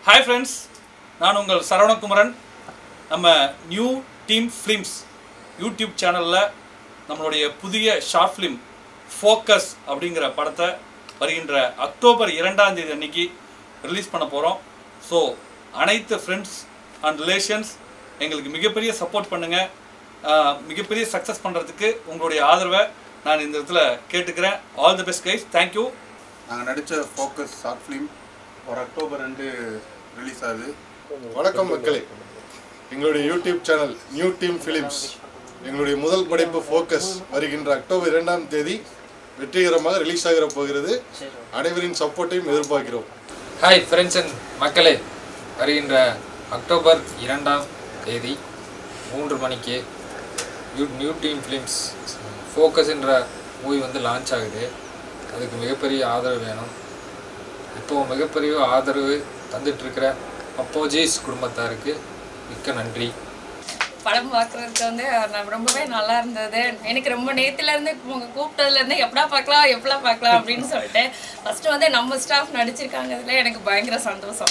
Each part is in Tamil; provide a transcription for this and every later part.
ஹாய் ஃப்ரெண்ட்ஸ் நான் உங்கள் சரவணகுமரன் நம்ம நியூ டீம் ஃபிலிம்ஸ் யூடியூப் சேனலில் நம்மளுடைய புதிய ஷார்ட் ஃபிலிம் ஃபோக்கஸ் அப்படிங்கிற படத்தை வருகின்ற அக்டோபர் இரண்டாம் தேதி அன்னைக்கு ரிலீஸ் பண்ண போகிறோம் ஸோ அனைத்து ஃப்ரெண்ட்ஸ் அண்ட் ரிலேஷன்ஸ் எங்களுக்கு மிகப்பெரிய சப்போர்ட் பண்ணுங்கள் மிகப்பெரிய சக்ஸஸ் பண்ணுறதுக்கு உங்களுடைய ஆதரவை நான் இந்த இடத்துல கேட்டுக்கிறேன் all the best guys thank you நாங்கள் நடித்த ஃபோக்கஸ் ஷார்ட் ஃபிலிம் ஒரு அக்டோபர் ரெண்டு ரிலீஸ் ஆகுது வணக்கம் மக்களே எங்களுடைய YouTube channel new team films எங்களுடைய முதல் படைப்பு ஃபோக்கஸ் வருகின்ற அக்டோபர் இரண்டாம் தேதி வெற்றிகரமாக ரிலீஸ் ஆகிற போகிறது அனைவரின் சப்போர்ட்டையும் எதிர்பார்க்கிறோம் ஹாய் ஃப்ரெண்ட்ஸ் அண்ட் மக்களே வருகின்ற அக்டோபர் இரண்டாம் தேதி மூன்று மணிக்கு you new team films focus என்ற மூவி வந்து லான்ச் ஆகுது அதுக்கு மிகப்பெரிய ஆதரவு வேணும் இப்போது மிகப்பெரிய ஆதரவு தந்துட்டுருக்கிற அப்போஜிஸ் குடும்பத்தாருக்கு மிக்க நன்றி படம் பார்க்குறதுக்கு வந்து நான் ரொம்பவே நல்லா இருந்தது எனக்கு ரொம்ப நேத்துல இருந்து உங்க கூப்பிட்டதுல இருந்து எப்படா பார்க்கலாம் எப்படா பார்க்கலாம் அப்படின்னு சொல்லிட்டு ஃபர்ஸ்ட் வந்து நம்ம ஸ்டாஃப் நடிச்சிருக்காங்க இதுல எனக்கு பயங்கர சந்தோஷம்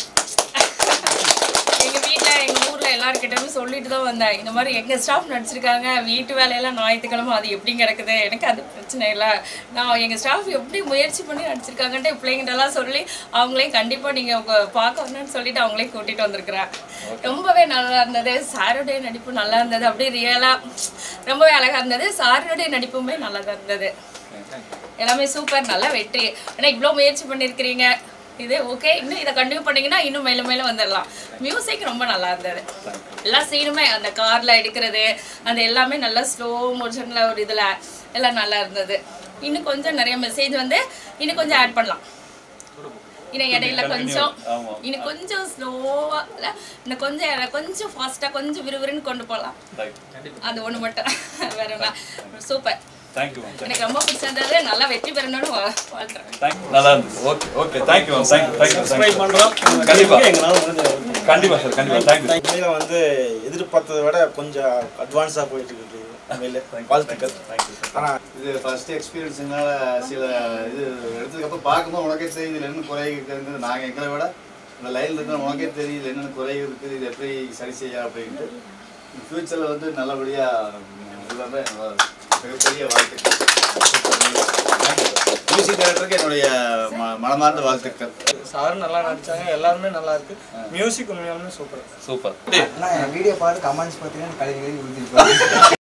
எங்க வீட்ல எங்க ஊர்ல எல்லாருக்கிட்டயும் சொல்லிட்டு தான் வந்தேன் இந்த மாதிரி எங்க ஸ்டாஃப் நடிச்சிருக்காங்க வீட்டு வேலையெல்லாம் ஞாயிற்றுக்கிழமை அது எப்படி கிடக்குது எனக்கு அது பிரச்சனை இல்லை நான் எங்க ஸ்டாஃப் எப்படி முயற்சி பண்ணி நடிச்சிருக்காங்கன்ட்டு பிள்ளைங்கிட்டலாம் சொல்லி அவங்களையும் கண்டிப்பா நீங்க உங்க பார்க்க வரணும்னு சொல்லிட்டு அவங்களையும் கூட்டிட்டு வந்திருக்கிறேன் ரொம்பவே நல்லா இருந்தது சாருடைய நடிப்பு நல்லா இருந்தது அப்படியே ரியலா ரொம்பவே அழகா இருந்தது சாருடைய நடிப்புமே நல்லா தான் இருந்தது எல்லாமே சூப்பர் நல்லா வெற்றி ஏன்னா இவ்வளோ முயற்சி பண்ணியிருக்கிறீங்க இது ஓகே இன்னும் இதை கண்டினியூ பண்ணீங்கன்னா இன்னும் மேலும் மேலும் வந்துடலாம் மியூசிக் ரொம்ப நல்லா இருந்தது எல்லா சீனுமே அந்த காரில் எடுக்கிறது அந்த எல்லாமே நல்லா ஸ்லோ மோஷனில் ஒரு இதில் எல்லாம் நல்லா இருந்தது இன்னும் கொஞ்சம் நிறைய மெசேஜ் வந்து இன்னும் கொஞ்சம் ஆட் பண்ணலாம் இன்னும் இடையில கொஞ்சம் இன்னும் கொஞ்சம் ஸ்லோவா இல்ல இன்னும் கொஞ்சம் இட- கொஞ்சம் ஃபாஸ்டா கொஞ்சம் விறுவிறுன்னு கொண்டு போகலாம் அது ஒண்ணு மட்டும் வேற என்ன சூப்பர் தேங்க்யூ எனக்கு ரொம்ப பிடிச்சிருந்தது நல்லா வெற்றி பெறணும்னு வா- வாழ்த்துறேன் தேங்க் நல்லா இருந்துச்சு okay okay thank you ma'am thank you thank you subscribe பண்ணுறோம் கண்டிப்பாக எங்களால் முடிஞ்ச கண்டிப்பாக சார் கண்டிப்பாக தேங்க்யூ உண்மையில வந்து எதிர்பார்த்ததை விட கொஞ்சம் அட்வான்ஸாக போயிட்டு இருக்கு உண்மையில வாழ்த்துக்கள் ஆனால் இது ஃபர்ஸ்ட் எக்ஸ்பீரியன்ஸுனால சில இது எடுத்ததுக்கப்புறம் பார்க்கும்போது உனக்கே தெரியுது இதுல என்ன குறை இருக்குதுன்னு நாங்கள் எங்களை விட இந்த லைனில் இருந்தால் உனக்கே தெரியுது என்னென்ன குறை இருக்குது இது எப்படி சரி செய்ய அப்படின்ட்டு ஃப்யூச்சரில் வந்து நல்லபடியாக இது வந்து மிகப்பெரிய வாழ்த்துக்கள் மியூசிக் டைரக்டருக்கு என்னுடைய ம- மனமார்ந்த வாழ்த்துக்கள் சாரும் நல்லா நடிச்சாங்க எல்லாருமே நல்லா இருக்கு மியூசிக் உண்மையாலுமே சூப்பர் சூப்பர் நான் என் வீடியோ பார்த்து கமெண்ட்ஸ் பார்த்தீங்கன்னா கழுவி கழுவி ஊற்றிருப்பாங்க